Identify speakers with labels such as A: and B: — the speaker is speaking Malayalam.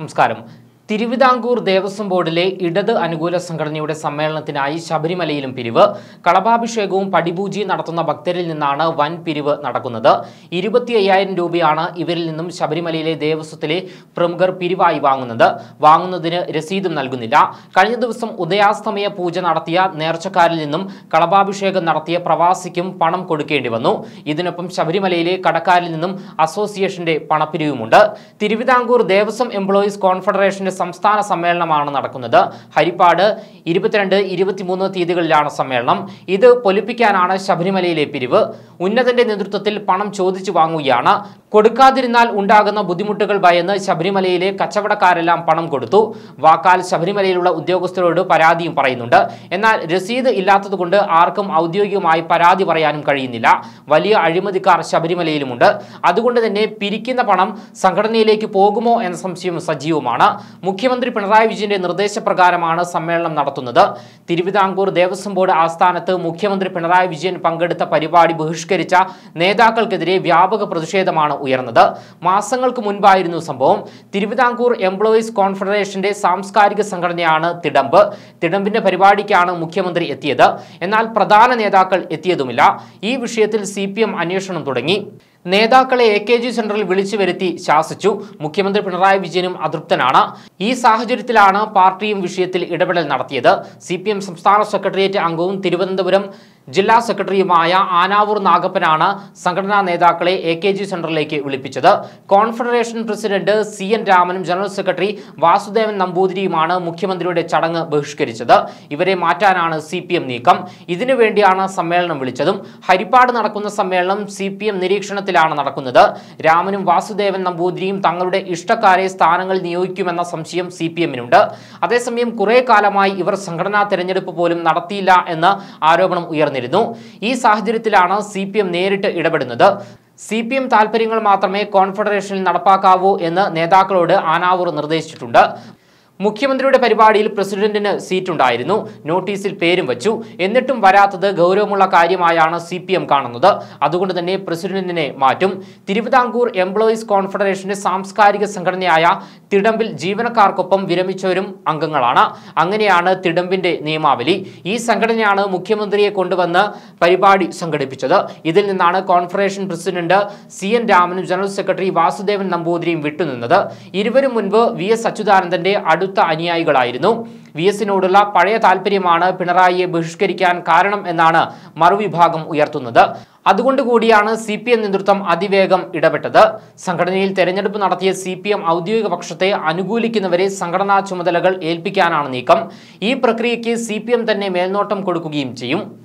A: നമസ്കാരം തിരുവിതാംകൂർ ദേവസ്വം ബോർഡിലെ ഇടത് അനുകൂല സംഘടനയുടെ സമ്മേളനത്തിനായി ശബരിമലയിലും പിരിവ് കളഭാഭിഷേകവും പടിപൂജയും നടത്തുന്ന ഭക്തരിൽ നിന്നാണ് വൻ പിരിവ് നടക്കുന്നത് ഇരുപത്തി അയ്യായിരം രൂപയാണ് ഇവരിൽ നിന്നും ശബരിമലയിലെ ദേവസ്വത്തിലെ പ്രമുഖർ പിരിവായി വാങ്ങുന്നത് വാങ്ങുന്നതിന് രസീതും നൽകുന്നില്ല കഴിഞ്ഞ ദിവസം ഉദയാസ്തമയ പൂജ നടത്തിയ നേർച്ചക്കാരിൽ നിന്നും കളഭാഭിഷേകം നടത്തിയ പ്രവാസിക്കും പണം കൊടുക്കേണ്ടി വന്നു ഇതിനൊപ്പം ശബരിമലയിലെ കടക്കാരിൽ നിന്നും അസോസിയേഷന്റെ പണപ്പിരിവുമുണ്ട് തിരുവിതാംകൂർ ദേവസ്വം എംപ്ലോയീസ് കോൺഫെഡറേഷന്റെ സംസ്ഥാന സമ്മേളനമാണ് നടക്കുന്നത് ഹരിപ്പാട് ഇരുപത്തിരണ്ട് ഇരുപത്തിമൂന്ന് തീയതികളിലാണ് സമ്മേളനം ഇത് പൊലിപ്പിക്കാനാണ് ശബരിമലയിലെ പിരിവ് ഉന്നതന്റെ നേതൃത്വത്തിൽ പണം ചോദിച്ചു വാങ്ങുകയാണ് കൊടുക്കാതിരുന്നാൽ ഉണ്ടാകുന്ന ബുദ്ധിമുട്ടുകൾ ഭയന്ന് ശബരിമലയിലെ കച്ചവടക്കാരെല്ലാം പണം കൊടുത്തു വാക്കാൽ ശബരിമലയിലുള്ള ഉദ്യോഗസ്ഥരോട് പരാതിയും പറയുന്നുണ്ട് എന്നാൽ രസീത് ഇല്ലാത്തതുകൊണ്ട് ആർക്കും ഔദ്യോഗികമായി പരാതി പറയാനും കഴിയുന്നില്ല വലിയ അഴിമതിക്കാർ ശബരിമലയിലുമുണ്ട് അതുകൊണ്ട് തന്നെ പിരിക്കുന്ന പണം സംഘടനയിലേക്ക് പോകുമോ എന്ന സംശയം സജീവമാണ് മുഖ്യമന്ത്രി പിണറായി വിജയന്റെ നിർദ്ദേശപ്രകാരമാണ് സമ്മേളനം നടത്തുന്നത് തിരുവിതാംകൂർ ദേവസ്വം ബോർഡ് ആസ്ഥാനത്ത് മുഖ്യമന്ത്രി പിണറായി വിജയൻ പങ്കെടുത്ത പരിപാടി ബഹിഷ്കരിച്ച നേതാക്കൾക്കെതിരെ വ്യാപക പ്രതിഷേധമാണ് ഉയർന്നത് മാസങ്ങൾക്ക് മുൻപായിരുന്നു സംഭവം തിരുവിതാംകൂർ എംപ്ലോയീസ് കോൺഫെഡറേഷന്റെ സാംസ്കാരിക സംഘടനയാണ് തിടമ്പ് തിടമ്പിന്റെ പരിപാടിക്കാണ് മുഖ്യമന്ത്രി എത്തിയത് എന്നാൽ പ്രധാന നേതാക്കൾ എത്തിയതുമില്ല ഈ വിഷയത്തിൽ സി അന്വേഷണം തുടങ്ങി നേതാക്കളെ എ കെ ജി സെന്ററിൽ വിളിച്ചു വരുത്തി ശാസിച്ചു മുഖ്യമന്ത്രി പിണറായി വിജയനും അതൃപ്തനാണ് ഈ സാഹചര്യത്തിലാണ് പാർട്ടിയും വിഷയത്തിൽ ഇടപെടൽ നടത്തിയത് സി സംസ്ഥാന സെക്രട്ടേറിയറ്റ് അംഗവും തിരുവനന്തപുരം ജില്ലാ സെക്രട്ടറിയുമായ ആനാവൂർ നാഗപ്പനാണ് സംഘടനാ നേതാക്കളെ എ കെ ജി സെന്ററിലേക്ക് വിളിപ്പിച്ചത് കോൺഫെഡറേഷൻ പ്രസിഡന്റ് സി എൻ രാമനും ജനറൽ സെക്രട്ടറി വാസുദേവൻ നമ്പൂതിരിയുമാണ് മുഖ്യമന്ത്രിയുടെ ചടങ്ങ് ബഹിഷ്കരിച്ചത് ഇവരെ മാറ്റാനാണ് സി പി എം നീക്കം ഇതിനുവേണ്ടിയാണ് സമ്മേളനം വിളിച്ചതും ഹരിപ്പാട് നടക്കുന്ന സമ്മേളനം സി പി എം നിരീക്ഷണത്തിലാണ് നടക്കുന്നത് രാമനും വാസുദേവൻ നമ്പൂതിരിയും തങ്ങളുടെ ഇഷ്ടക്കാരെ സ്ഥാനങ്ങളിൽ നിയോഗിക്കുമെന്ന സംശയം സി പി എമ്മിനുണ്ട് അതേസമയം കുറെ കാലമായി ഇവർ സംഘടനാ തെരഞ്ഞെടുപ്പ് പോലും നടത്തിയില്ല എന്ന ആരോപണം ഉയർന്നിരുന്നു ഈ സാഹചര്യത്തിലാണ് സി പി എം നേരിട്ട് ഇടപെടുന്നത് സി പി എം താൽപ്പര്യങ്ങൾ മാത്രമേ കോൺഫെഡറേഷനിൽ നടപ്പാക്കാവൂ എന്ന് നേതാക്കളോട് ആനാവൂർ നിർദ്ദേശിച്ചിട്ടുണ്ട് മുഖ്യമന്ത്രിയുടെ പരിപാടിയിൽ പ്രസിഡന്റിന് സീറ്റുണ്ടായിരുന്നു നോട്ടീസിൽ പേരും വച്ചു എന്നിട്ടും വരാത്തത് ഗൗരവമുള്ള കാര്യമായാണ് സി പി എം കാണുന്നത് അതുകൊണ്ട് തന്നെ പ്രസിഡന്റിനെ മാറ്റും തിരുവിതാംകൂർ എംപ്ലോയീസ് കോൺഫെഡറേഷന്റെ സാംസ്കാരിക സംഘടനയായ തിടമ്പിൽ ജീവനക്കാർക്കൊപ്പം വിരമിച്ചവരും അംഗങ്ങളാണ് അങ്ങനെയാണ് തിടമ്പിന്റെ നിയമാവലി ഈ സംഘടനയാണ് മുഖ്യമന്ത്രിയെ കൊണ്ടുവന്ന് പരിപാടി സംഘടിപ്പിച്ചത് ഇതിൽ നിന്നാണ് കോൺഫെഡറേഷൻ പ്രസിഡന്റ് സി എൻ രാമനും ജനറൽ സെക്രട്ടറി വാസുദേവൻ നമ്പൂതിരിയും വിട്ടുനിന്നത് ഇരുവരും മുൻപ് വി എസ് അച്യുതാനന്ദന്റെ അടുത്ത അനുയായികളായിരുന്നു വി എസിനോടുള്ള പഴയ താല്പര്യമാണ് പിണറായിയെ ബഹിഷ്കരിക്കാൻ കാരണം എന്നാണ് മറുവിഭാഗം ഉയർത്തുന്നത് അതുകൊണ്ട് കൂടിയാണ് സി പി എം നേതൃത്വം അതിവേഗം ഇടപെട്ടത് സംഘടനയിൽ തെരഞ്ഞെടുപ്പ് നടത്തിയ സി പി എം ഔദ്യോഗിക പക്ഷത്തെ അനുകൂലിക്കുന്നവരെ സംഘടനാ ചുമതലകൾ ഏൽപ്പിക്കാനാണ് നീക്കം ഈ പ്രക്രിയയ്ക്ക് സി തന്നെ മേൽനോട്ടം കൊടുക്കുകയും ചെയ്യും